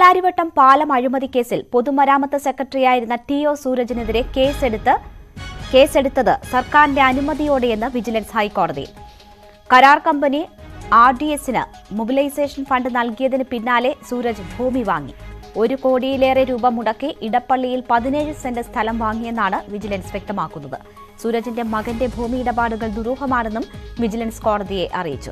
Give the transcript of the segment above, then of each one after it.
പാലാരിവട്ടം പാലം അഴിമതി കേസിൽ പൊതുമരാമത്ത് സെക്രട്ടറിയായിരുന്ന ടി ഒ സൂരജിനെതിരെ കേസെടുത്ത് കേസെടുത്തത് സർക്കാരിന്റെ അനുമതിയോടെയെന്ന് വിജിലൻസ് ഹൈക്കോടതിയിൽ കരാർ കമ്പനി ആർ ഡി എസിന് മൊബിലൈസേഷൻ ഫണ്ട് നൽകിയതിന് പിന്നാലെ സൂരജ് ഭൂമി വാങ്ങി ഒരു കോടിയിലേറെ രൂപ മുടക്കി ഇടപ്പള്ളിയിൽ പതിനേഴ് സെന്റ് സ്ഥലം വാങ്ങിയെന്നാണ് വിജിലൻസ് വ്യക്തമാക്കുന്നത് സൂരജിന്റെ മകന്റെ ഭൂമി ഇടപാടുകൾ ദുരൂഹമാണെന്നും വിജിലൻസ് കോടതിയെ അറിയിച്ചു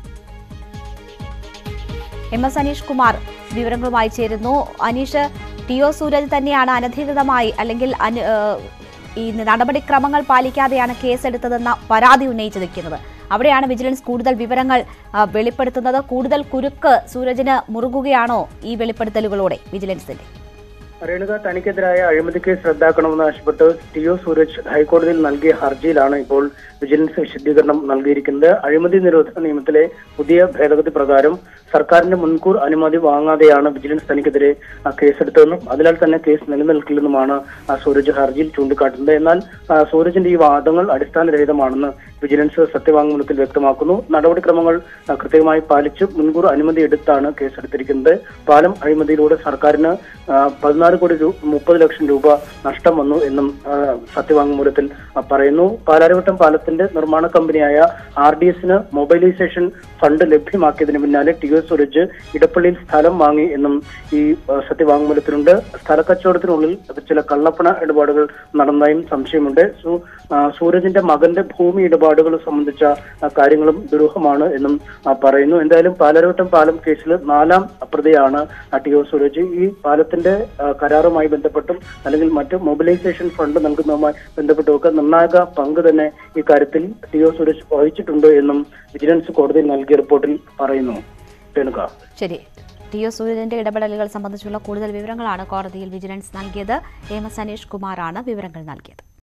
എം എസ് അനീഷ് കുമാർ വിവരങ്ങളുമായി ചേരുന്നു അനീഷ് ടി ഒ സൂരജ് തന്നെയാണ് അനധികൃതമായി അല്ലെങ്കിൽ അനു- ഏഹ് ഈ നടപടിക്രമങ്ങൾ പാലിക്കാതെയാണ് കേസെടുത്തതെന്ന പരാതി ഉന്നയിച്ചു നിൽക്കുന്നത് അവിടെയാണ് വിജിലൻസ് കൂടുതൽ വിവരങ്ങൾ ആ, വെളിപ്പെടുത്തുന്നത് കൂടുതൽ കുരുക്ക് സൂരജിന് മുറുകുകയാണോ ഈ വെളിപ്പെടുത്തലുകളോടെ വിജിലൻസിന്റെ രേണുക തനിക്കെതിരായ അഴിമതി കേസ് റദ്ദാക്കണമെന്ന് ആവശ്യപ്പെട്ട് ടി ഒ സൂരജ് ഹൈക്കോടതിയിൽ നൽകിയ ഹർജിയിലാണ് ഇപ്പോൾ വിജിലൻസ് വിശദീകരണം നൽകിയിരിക്കുന്നത് അഴിമതി നിരോധന നിയമത്തിലെ പുതിയ ഭേദഗതി പ്രകാരം സർക്കാരിന്റെ മുൻകൂർ അനുമതി വാങ്ങാതെയാണ് വിജിലൻസ് തനിക്കെതിരെ ആ, കേസെടുത്തതെന്നും അതിനാൽ തന്നെ കേസ് നിലനിൽക്കില്ലെന്നുമാണ് ആ, സൂരജ് ഹർജിയിൽ ചൂണ്ടിക്കാട്ടുന്നത് എന്നാൽ ആ, സൂരജിന്റെ ഈ വാദങ്ങൾ അടിസ്ഥാനരഹിതമാണെന്ന് വിജിലൻസ് സത്യവാങ്മൂലത്തിൽ വ്യക്തമാക്കുന്നു നടപടിക്രമങ്ങൾ ആ, കൃത്യമായി പാലിച്ച് മുൻകൂർ അനുമതി എടുത്താണ് കേസെടുത്തിരിക്കുന്നത് പാലം അഴിമതിയിലൂടെ സർക്കാരിന് ആ, പതിനാല് കോടി രൂ- മുപ്പത് ലക്ഷം രൂപ നഷ്ടം വന്നു എന്നും ആ, സത്യവാങ്മൂലത്തിൽ ആ, പറയുന്നു പാലാരിവട്ടം പാലത്തിന്റെ നിർമ്മാണ കമ്പനിയായ ആർ ഡി എസിന് മൊബൈലൈസേഷൻ ഫണ്ട് ലഭ്യമാക്കിയതിന് പിന്നാലെ ടി എസ് സുരജ് ഇടപ്പള്ളിയിൽ സ്ഥലം വാങ്ങി എന്നും ഈ ആ, സത്യവാങ്മൂലത്തിലുണ്ട് സ്ഥലക്കച്ചവടത്തിനുള്ളിൽ ചില കള്ളപ്പണ ഇടപാടുകൾ നടന്നതായും സംശയമുണ്ട് സു- ആ, സൂരജിന്റെ മകന്റെ ഭൂമി ഇടപാടുകൾ സംബന്ധിച്ച ആ, കാര്യങ്ങളും ദുരൂഹമാണ് എന്നും ആ, പറയുന്നു എന്തായാലും പാലാരിവട്ടം പാലം കേസിൽ നാലാം പ്രതിയാണ് ആ, ടി ഒ സൂരജ് ഈ പാലത്തിന്റെ ആ, കരാറുമായി ബന്ധപ്പെട്ടും അല്ലെങ്കിൽ മറ്റ് മൊബിലൈസേഷൻ ഫണ്ട് നൽകുന്നതുമായി ബന്ധപ്പെട്ടുമൊക്കെ നിർണായക പങ്ക് തന്നെ ഈ കാര്യത്തിൽ ടി ഒ സുരേഷ് വഹിച്ചിട്ടുണ്ട് എന്നും വിജിലൻസ് കോടതിയിൽ നൽകിയ റിപ്പോർട്ടിൽ പറയുന്നു രേണുക ശരി ടി ഒ സൂരജിന്റെ ഇടപെടലുകൾ സംബന്ധിച്ചുള്ള കൂടുതൽ വിവരങ്ങളാണ് കോടതിയിൽ വിജിലൻസ് നൽകിയത് എം എസ് അനീഷ് കുമാറാണ് വിവരങ്ങൾ നൽകിയത്